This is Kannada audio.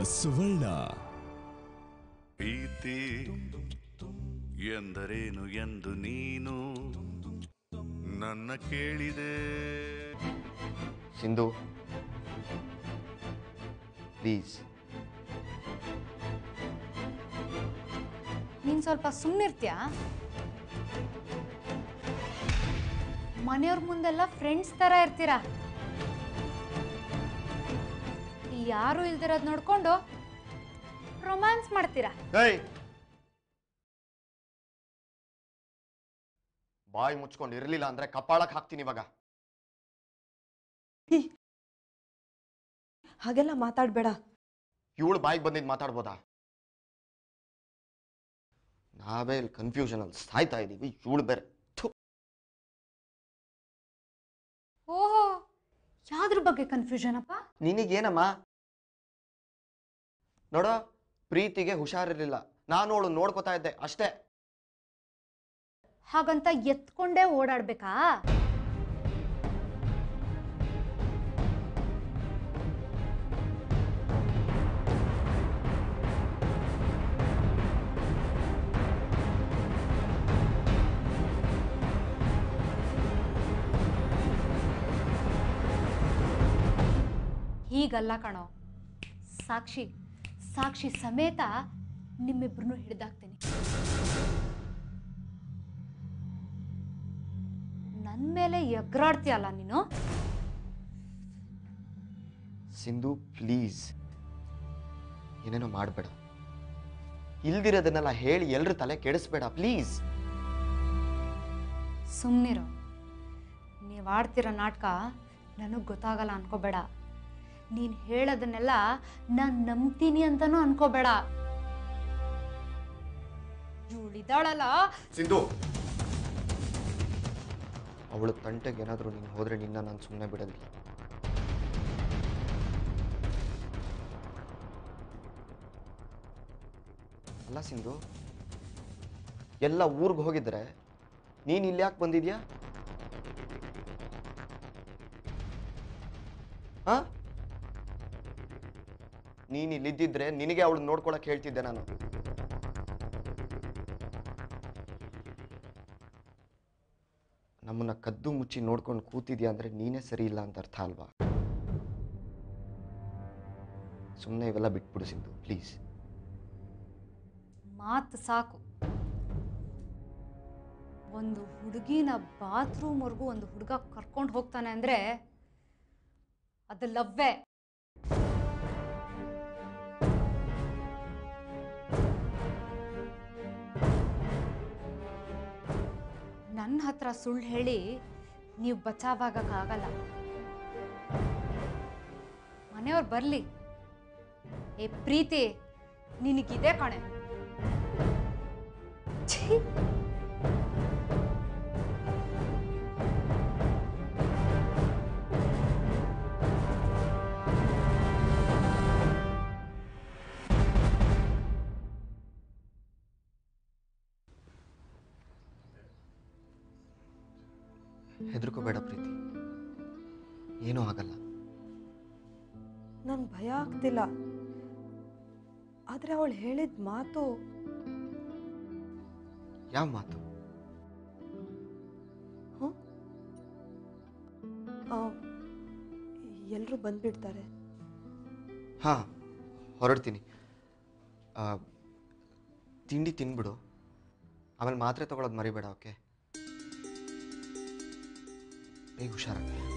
ಸುವರ್ಣ ಪ್ರೀತಿ ಎಂದರೇನು ಎಂದು ನೀನು ನನ್ನ ಕೇಳಿದೆ ಸಿಂಧು ಪ್ಲೀಸ್ ನೀನ್ ಸ್ವಲ್ಪ ಸುಮ್ಮನಿರ್ತೀಯಾ ಮನೆಯವ್ರ ಮುಂದೆಲ್ಲ ಫ್ರೆಂಡ್ಸ್ ತರ ಇರ್ತೀರಾ ಇಲ್ಲಿ ಯಾರು ಇಲ್ದಿರೋದ್ ನೋಡ್ಕೊಂಡು ರೊಮ್ಯಾನ್ಸ್ ಮಾಡ್ತೀರಾ ಏಯ್ ಬಾಯಿ ಮುಚ್ಕೊಂಡು ಇರಲಿಲ್ಲ ಅಂದ್ರೆ ಕಪ್ಪಾಳಕ್ ಹಾಕ್ತೀನಿ ಇವಾಗ ಹಾಗೆಲ್ಲ ಮಾತಾಡಬೇಡ ಇವಳು ಬಾಯಿಗೆ ಬಂದಿದ್ದು ಮಾತಾಡ್ಬೋದಾ ನಾವೇ ಇಲ್ಲಿ ಕನ್ಫ್ಯೂಷನ್ ಅಲ್ಲಿ ಸಾಯ್ತಾ ಇದೀವಿ ಇವಳು ಬೇರೆ ಥು. ಓಹೋ ಯಾವ್ದ್ರ ಬಗ್ಗೆ ಕನ್ಫ್ಯೂಷನ್ ಅಪ್ಪ ನಿನಗೇನಮ್ಮ ನೋಡೋ ಪ್ರೀತಿಗೆ ಹುಷಾರಿರ್ಲಿಲ್ಲ ನಾನು ಅವಳು ನೋಡ್ಕೋತಾ ಇದ್ದೆ ಅಷ್ಟೇ ಹಾಗಂತ ಎತ್ಕೊಂಡೇ ಓಡಾಡ್ಬೇಕಾ ಹೀಗಲ್ಲ ಕಣೋ ಸಾಕ್ಷಿ ಸಾಕ್ಷಿ ಸಮೇತ ನಿಮ್ಮಿಬ್ರನ್ನೂ ಹಿಡಿದಾಕ್ತೀನಿ ನನ್ನ ಮೇಲೆ ಎಗ್ರಾಡ್ತೀಯಲ್ಲ ನೀನು ಸಿಂಧು ಪ್ಲೀಸ್ ಏನೇನೋ ಮಾಡಬೇಡ ಇಲ್ದಿರೋದನ್ನೆಲ್ಲ ಹೇಳಿ ಎಲ್ರ ತಲೆ ಕೆಡಿಸ್ಬೇಡ ಪ್ಲೀಸ್ ಸುಮ್ಮನಿರೋ ನೀವು ಆಡ್ತಿರೋ ನಾಟಕ ನನಗೆ ಗೊತ್ತಾಗಲ್ಲ ಅನ್ಕೋಬೇಡ ನೀನು ಹೇಳೋದನ್ನೆಲ್ಲ ನಾನು ನಂಬ್ತೀನಿ ಅಂತನೂ ಅನ್ಕೋಬೇಡ ಇವಳಿದ್ದಾಳಲ್ಲ ಸಿಂಧು ಅವಳು ತಂಟೆಗೆ ಏನಾದರೂ ನೀನು ಹೋದ್ರೆ ನಿನ್ನ ನಾನು ಸುಮ್ಮನೆ ಬಿಡೋದಿಲ್ಲ ಅಲ್ಲ ಸಿಂಧು ಎಲ್ಲ ಊರಿಗೆ ಹೋಗಿದ್ರೆ ನೀನು ಇಲ್ಲಿ ಯಾಕೆ ಬಂದಿದ್ಯಾ ಹಾ ನೀನು ಇಲ್ಲಿದ್ದಿದ್ರೆ ನಿನಗೆ ಅವಳು ನೋಡ್ಕೊಳಕ್ ಹೇಳ್ತಿದ್ದೆ ನಾನು ನಮ್ಮನ್ನ ಕದ್ದು ಮುಚ್ಚಿ ನೋಡ್ಕೊಂಡು ಕೂತಿದ್ಯಾ ಅಂದ್ರೆ ನೀನೇ ಸರಿ ಇಲ್ಲ ಅಂತ ಅರ್ಥ ಅಲ್ವಾ ಸುಮ್ಮನೆ ಇವೆಲ್ಲ ಬಿಟ್ಬಿಡು ಸಿಂಧು ಪ್ಲೀಸ್ ಮಾತು ಸಾಕು ಒಂದು ಹುಡುಗಿನ ಬಾತ್ರೂಮ್ವರೆಗೂ ಒಂದು ಹುಡುಗ ಕರ್ಕೊಂಡು ಹೋಗ್ತಾನೆ ಅಂದ್ರೆ ಅದು ಲವ್ವೇ ನನ್ನ ಹತ್ರ ಸುಳ್ಳು ಹೇಳಿ ನೀವು ಬಚಾವಾಗಕ್ಕಾಗಲ್ಲ ಮನೆಯವ್ರು ಬರಲಿ ಏ ಪ್ರೀತಿ ನಿನಗಿದೆ ಕಣೆ ಛೀ ಹೆದರ್ಕೋಬೇಡ ಪ್ರೀತಿ ಏನೂ ಆಗಲ್ಲ ನನ್ಗೆ ಭಯ ಆಗ್ತಿಲ್ಲ ಆದರೆ ಅವಳು ಹೇಳಿದ ಮಾತು ಯಾವ ಮಾತು ಎಲ್ಲರೂ ಬಂದ್ಬಿಡ್ತಾರೆ ಹಾಂ ಹೊರಡ್ತೀನಿ ಆ, ತಿಂಡಿ ತಿನ್ಬಿಡು ಆಮೇಲೆ ಮಾತ್ರೆ ತಗೊಳ್ಳೋದು ಮರಿಬೇಡ ಓಕೆ ಬೇಗ ಹುಷಾರಾಗಿ